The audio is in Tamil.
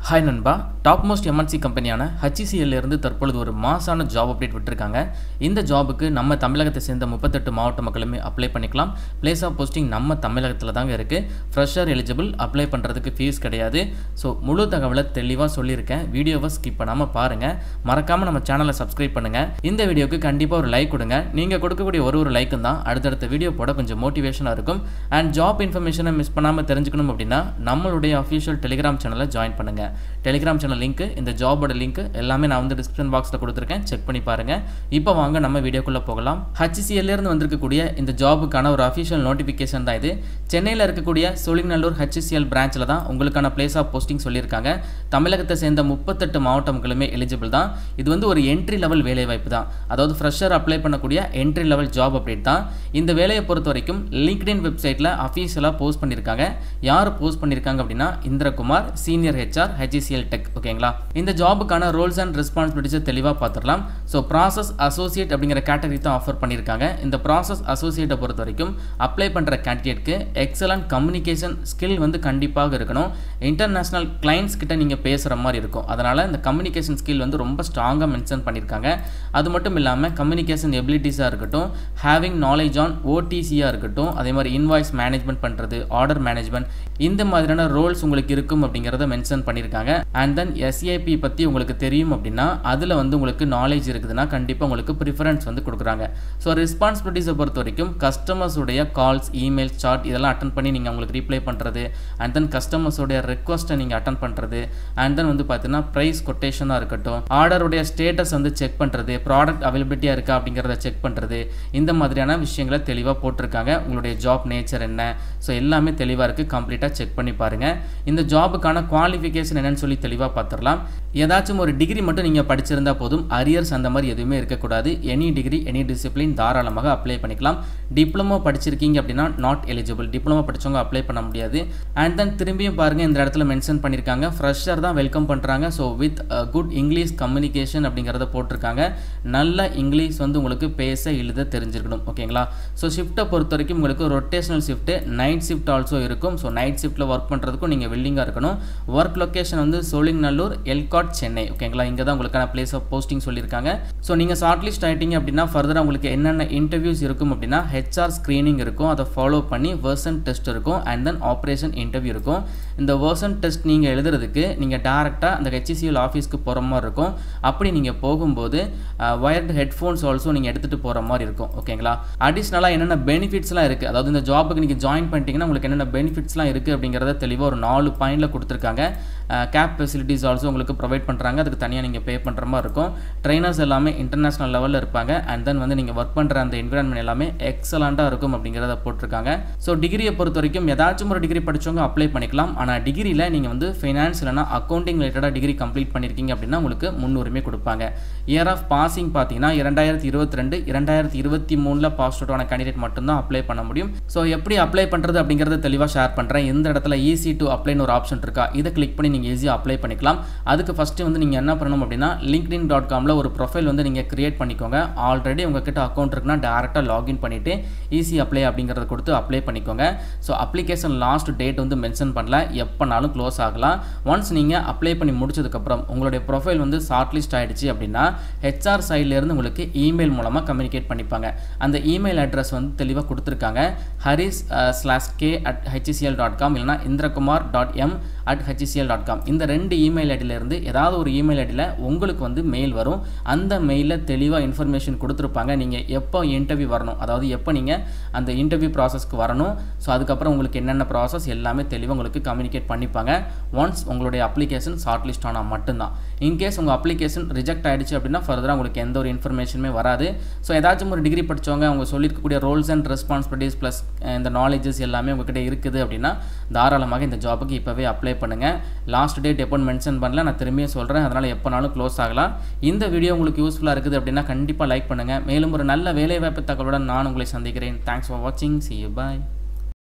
ஹாய் நண்பா டாப் மோஸ்ட் எம்என்சி கம்பெனியான HCL ல இருந்து தற்பொழுது ஒரு மாசான ஜாப் அப்டேட் விட்டுருக்காங்க இந்த ஜாபுக்கு நம்ம தமிழகத்தை சேர்ந்த முப்பத்தெட்டு மாவட்ட மக்களுமே அப்ளை பண்ணிக்கலாம் பிளேஸ் ஆஃப் போஸ்டிங் நம்ம தமிழகத்தில் தாங்க இருக்குது ஃப்ரெஷர் எலிஜிபிள் அப்ளை பண்ணுறதுக்கு ஃபீஸ் கிடையாது ஸோ முழு தகவலை தெளிவாக சொல்லியிருக்கேன் வீடியோவை ஸ்கிப் பண்ணாமல் பாருங்கள் மறக்காமல் நம்ம சேனலை சப்ஸ்கிரைப் பண்ணுங்கள் இந்த வீடியோக்கு கண்டிப்பாக ஒரு லைக் கொடுங்க நீங்கள் கொடுக்கக்கூடிய ஒரு ஒரு லைக்கும் தான் அடுத்தடுத்த வீடியோ போட கொஞ்சம் மோட்டிவேஷனாக இருக்கும் அண்ட் ஜாப் இன்ஃபர்மேஷனை மிஸ் பண்ணாமல் தெரிஞ்சுக்கணும் அப்படின்னா நம்மளுடைய அஃபிஷியல் டெலிகிராம் சேனலை ஜாயின் பண்ணுங்கள் டெலிகிராம் சேனல் லிங்க் இந்த ஜாபோட லிங்க் எல்லாமே நான் வந்து டிஸ்கிரிப்ஷன் பாக்ஸில் கொடுத்துருக்கேன் செக் பண்ணி பாருங்கள் இப்போ வாங்க நம்ம வீடியோக்குள்ளே போகலாம் HCL ல இருந்து வந்திருக்கக்கூடிய இந்த ஜாபுக்கான ஒரு அஃபிஷியல் நோட்டிஃபிகேஷன் தான் இது சென்னையில் இருக்கக்கூடிய சோழிங்கநல்லூர் ஹெச்சிசிஎல் பிரான்ச்சில் தான் உங்களுக்கான பிளேஸ் ஆஃப் போஸ்டிங் சொல்லியிருக்காங்க தமிழகத்தை சேர்ந்த முப்பத்தெட்டு மாவட்ட மக்களுமே எலிஜிபிள் தான் இது வந்து ஒரு என்ட்ரி லெவல் வேலைவாய்ப்பு தான் அதாவது ஃப்ரெஷர் அப்ளை பண்ணக்கூடிய என்ட்ரி லெவல் ஜாப் அப்டேட் தான் இந்த வேலையை பொறுத்த வரைக்கும் லிங்க்டின் வெப்சைட்டில் அஃபீஷியலாக போஸ்ட் பண்ணியிருக்காங்க யார் போஸ்ட் பண்ணியிருக்காங்க அப்படின்னா Indrakumar senior HR HCL tech ஓகேங்களா இந்த ஜாபுக்கான ரோல்ஸ் அண்ட் ரெஸ்பான்சிபிலிட்டிஸை தெளிவாக பார்த்துடலாம் ஸோ ப்ராசஸ் அசோசியேட் அப்படிங்கிற கேட்டகரி தான் ஆஃபர் பண்ணியிருக்காங்க இந்த ப்ராசஸ் அசோசியேட்டை பொறுத்த வரைக்கும் அப்ளை பண்ணுற கேண்டிடேட்க்கு எக்ஸலண்ட் கம்யூனிகேஷன் ஸ்கில் வந்து கண்டிப்பாக இருக்கணும் இன்டர்நேஷ்னல் கிளைண்ட்ஸ் கிட்ட நீங்கள் பேசுகிற மாதிரி இருக்கும் அதனால் இந்த கம்யூனிகேஷன் ஸ்கில் வந்து ரொம்ப ஸ்ட்ராங்காக மென்ஷன் பண்ணியிருக்காங்க அது மட்டும் இல்லாமல் கம்யூனிகேஷன் எபிலிட்டிஸாக இருக்கட்டும் ஹேவிங் நாலேஜ் ஆன் ஓடிசியாக இருக்கட்டும் அதே மாதிரி இன்வாய்ஸ் மேனேஜ்மெண்ட் பண்ணுறது ஆர்டர் மேனேஜ்மெண்ட் இந்த மாதிரியான ரோல்ஸ் உங்களுக்கு இருக்கும் அப்படிங்கிறத மென்ஷன் பண்ணியிருக்காங்க அண்ட் தென் எஸ்ஏபி பற்றி உங்களுக்கு தெரியும் அப்படின்னா அதில் வந்து உங்களுக்கு நாலேஜ் இருக்குதுன்னா கண்டிப்பாக உங்களுக்கு ப்ரிஃபரன்ஸ் வந்து கொடுக்குறாங்க ஸோ ரெஸ்பான்சிபிலிட்டிஸை பொறுத்த வரைக்கும் கஸ்டமர்ஸுடைய கால்ஸ் இமெயில் சாட் இதெல்லாம் அட்டன் பண்ணி நீங்கள் உங்களுக்கு ரீப்ளை பண்ணுறது அண்ட் தென் கஸ்டமர்ஸோடைய ரெக்வஸ்ட்டை நீங்கள் அட்டன் பண்ணுறது அண்ட் தென் வந்து பார்த்தீங்கன்னா ப்ரைஸ் கொட்டேஷனாக இருக்கட்டும் ஆர்டருடைய ஸ்டேட்டஸ் வந்து செக் பண்ணுறது ப்ராடக்ட் அவைலபிலிட்டியாக இருக்கா அப்படிங்கிறத செக் பண்ணுறது இந்த மாதிரியான விஷயங்களை தெளிவாக போட்டிருக்காங்க உங்களுடைய ஜாப் நேச்சர் என்ன ஸோ எல்லாமே தெளிவாக இருக்குது கம்ப்ளீட்டாக செக் பண்ணி பாருங்கள் இந்த ஜாபுக்கான குவாலிஃபிகேஷன் என்னன்னு சொல்லி தெளிவாக பார்த்துடலாம் ஏதாச்சும் ஒரு டிகிரி மட்டும் நீங்கள் படிச்சிருந்தா போதும் அரியர்ஸ் அந்த மாதிரி எதுவுமே இருக்கக்கூடாது எனி டிகிரி எனி டிசிப்ளின் தாராளமாக அப்ளை பண்ணிக்கலாம் டிப்ளமோ படிச்சிருக்கீங்க அப்படின்னா நாட் எலிஜிபிள் டிப்ளமோ படித்தவங்க அப்ளை பண்ண முடியாது அண்ட் தென் திரும்பியும் பாருங்கள் இந்த இடத்துல மென்ஷன் பண்ணியிருக்காங்க ஃப்ரெஷர் தான் வெல்கம் பண்ணுறாங்க so with good English communication அப்படிங்கிறத போட்டிருக்காங்க நல்ல இங்கிலீஷ் வந்து உங்களுக்கு பேச எழுத தெரிஞ்சிருக்கணும் ஓகேங்களா ஸோ ஷிஃப்ட்டை பொறுத்த வரைக்கும் உங்களுக்கு rotational shift night shift also இருக்கும் ஸோ நைட் ஷிஃப்ட்டில் ஒர்க் பண்ணுறதுக்கும் நீங்கள் வெல்லிங்காக இருக்கணும் ஒர்க் லொக்கேஷன் வந்து சோழிங்கநல்லூர் எல்காட் சென்னை ஓகேங்களா இங்கே தான் உங்களுக்கான பிளேஸ் ஆஃப் போஸ்டிங் சொல்லியிருக்காங்க ஸோ நீங்கள் ஷார்ட் லிஸ்ட் ஆகிட்டீங்க அப்படின்னா ஃபர்தராக உங்களுக்கு என்னென்ன இன்டர்வியூஸ் இருக்கும் அப்படின்னா ஹெச்ஆர் ஸ்க்ரீனிங் இருக்கும் அதை ஃபாலோ பண்ணி வேர்சன் டெஸ்ட் இருக்கும் அண்ட் தென் ஆப்ரேஷன் இன்டர்வியூ இருக்கும் இந்த வேர்சன் டெஸ்ட் நீங்கள் எழுதுறதுக்கு நீங்கள் டேரெக்டாக அந்த ஹெச்சிசிஎல் ஆஃபீஸ்க்கு போகிற மாதிரி இருக்கும் அப்படி நீங்கள் போகும்போது ஒயர்டு ஹெட்ஃபோன்ஸ் ஆல்சோ நீங்கள் எடுத்துகிட்டு போகிற மாதிரி இருக்கும் ஓகேங்களா அடிஷ்னலாக என்னென்ன பெனிஃபிட்ஸ்லாம் இருக்குது அதாவது இந்த ஜாபுக்கு நீங்கள் ஜாயின் பண்ணிட்டீங்கன்னா உங்களுக்கு என்னென்ன பெனிஃபிட்ஸ்லாம் இருக்குது அப்படிங்கிறத தெளிவாக ஒரு நாலு பாயிண்டில் கொடுத்துருக்காங்க கேப் ஃபெசிலிட்டிஸ் ஆல்சோ உங்களுக்கு ப்ரொவைட் பண்ணுறாங்க அதுக்கு தனியாக நீங்கள் பே பண்ணுற மாதிரி இருக்கும் ட்ரைனர்ஸ் எல்லாமே இன்டர்நேஷனல் லெவலில் இருப்பாங்க அண்ட் தென் வந்து நீங்கள் ஒர்க் பண்ணுற அந்த என்விரான்மெண்ட் எல்லாமே எக்ஸலண்ட்டாக இருக்கும் அப்படிங்கிறத போட்டிருக்காங்க ஸோ டிகிரியை பொறுத்த வரைக்கும் ஏதாச்சும் ஒரு டிகிரி படித்தவங்க அப்ளை பண்ணிக்கலாம் ஆனால் டிகிரியில் நீங்கள் வந்து ஃபைனான்ஸ் இல்லைனா அக்கௌண்டிங் ரிலேட்டடாக டிகிரி கம்ப்ளீட் பண்ணியிருக்கீங்க அப்படின்னா உங்களுக்கு முன்னுரிமை கொடுப்பாங்க இயர் ஆஃப் பாசிங் பார்த்தீங்கன்னா இரண்டாயிரத்தி இருபத்தி ரெண்டு இரண்டாயிரத்தி இருபத்தி மூணில் பாஸ் அவுட் ஆன கேண்டிடேட் மட்டும்தான் அப்ளை பண்ண முடியும் ஸோ எப்படி அப்ளை பண்ணுறது அப்படிங்கிறத தெளிவாக ஷேர் பண்ணுறேன் இந்த இடத்துல ஈஸி டு அப்ளைன்னு ஒரு ஆப்ஷன் இருக்கா இதை கிளிக் பண்ணி நீங்கள் ஈஸியாக அப்ளை பண்ணிக்கலாம் அதுக்கு ஃபஸ்ட்டு வந்து நீங்கள் என்ன பண்ணணும் அப்படின்னா லிங்க்டின் டாட் காமில் ஒரு ப்ரொஃபைல் வந்து நீங்கள் கிரியேட் பண்ணிக்கோங்க ஆல்ரெடி உங்ககிட்ட அக்கௌண்ட் இருக்குன்னா டேரெக்டாக லாகின் பண்ணிவிட்டு ஈஸி அப்ளை அப்படிங்கிறத கொடுத்து அப்ளை பண்ணிக்கோங்க ஸோ அப்ளிகேஷன் லாஸ்ட் டேட் வந்து மென்ஷன் பண்ணல எப்போனாலும் க்ளோஸ் ஆகலாம் ஒன்ஸ் நீங்கள் அப்ளை பண்ணி முடிச்சதுக்கப்புறம் உங்களுடைய ப்ரொஃபைல் வந்து ஷார்ட் லிஸ்ட் ஆகிடுச்சு அப்படின்னா ஹெச்ஆர் சைட்லேருந்து உங்களுக்கு இமெயில் மூலமாக கம்யூனிகேட் பண்ணிப்பாங்க அந்த இமெயில் அட்ரஸ் வந்து தெளிவாக கொடுத்துருக்காங்க Haris slash K at HCL dot com இல்லைனா Indrakumar dot M at HCL dot com இந்த ரெண்டு இமெயில் ஐடியிலேருந்து ஏதாவது ஒரு இமெயில் ஐடியில் உங்களுக்கு வந்து மெயில் வரும் அந்த மெயிலில் தெளிவாக இன்ஃபர்மேஷன் கொடுத்துருப்பாங்க நீங்கள் எப்போ இன்டர்வியூ வரணும் அதாவது எப்போ நீங்கள் அந்த இன்டர்வியூ ப்ராசஸ்க்கு வரணும் ஸோ அதுக்கப்புறம் உங்களுக்கு என்னென்ன ப்ராசஸ் எல்லாமே தெளிவாக உங்களுக்கு கம்யூனிகேட் பண்ணிப்பாங்க ஒன்ஸ் உங்களுடைய அப்ளிகேஷன் ஷார்ட் லிஸ்ட் ஆனால் மட்டும்தான் இன்கேஸ் உங்கள் அப்ளிகேஷன் ரிஜெக்ட் ஆகிடுச்சு அப்படின்னா ஃபர்தராக உங்களுக்கு எந்த ஒரு இன்ஃபர்மேஷனுமே வராது ஸோ ஏதாச்சும் ஒரு டிகிரி படித்தவங்க அவங்க சொல்லியிருக்கக்கூடிய ரோல்ஸ் அண்ட் ரெஸ்பான்சிபிலிட்டிஸ் ப்ளஸ் இந்த நாலேஜஸ் எல்லாமே உங்ககிட்ட இருக்குது அப்படின்னா தாராளமாக இந்த ஜாபுக்கு இப்போவே அப்ளை பண்ணுங்கள் லாஸ்ட் டேட் எப்போ மென்ஷன் பண்ணல நான் திரும்பியும் சொல்கிறேன் அதனால் எப்போனாலும் க்ளோஸ் ஆகலாம் இந்த வீடியோ உங்களுக்கு யூஸ்ஃபுல்லாக இருக்குது அப்படின்னா கண்டிப்பாக லைக் பண்ணுங்கள் மேலும் ஒரு நல்ல வேலைவாய்ப்பு தகவலுடன் நான் உங்களை சந்திக்கிறேன் தேங்க்ஸ் ஃபார் வாட்சிங் சி யூ பாய்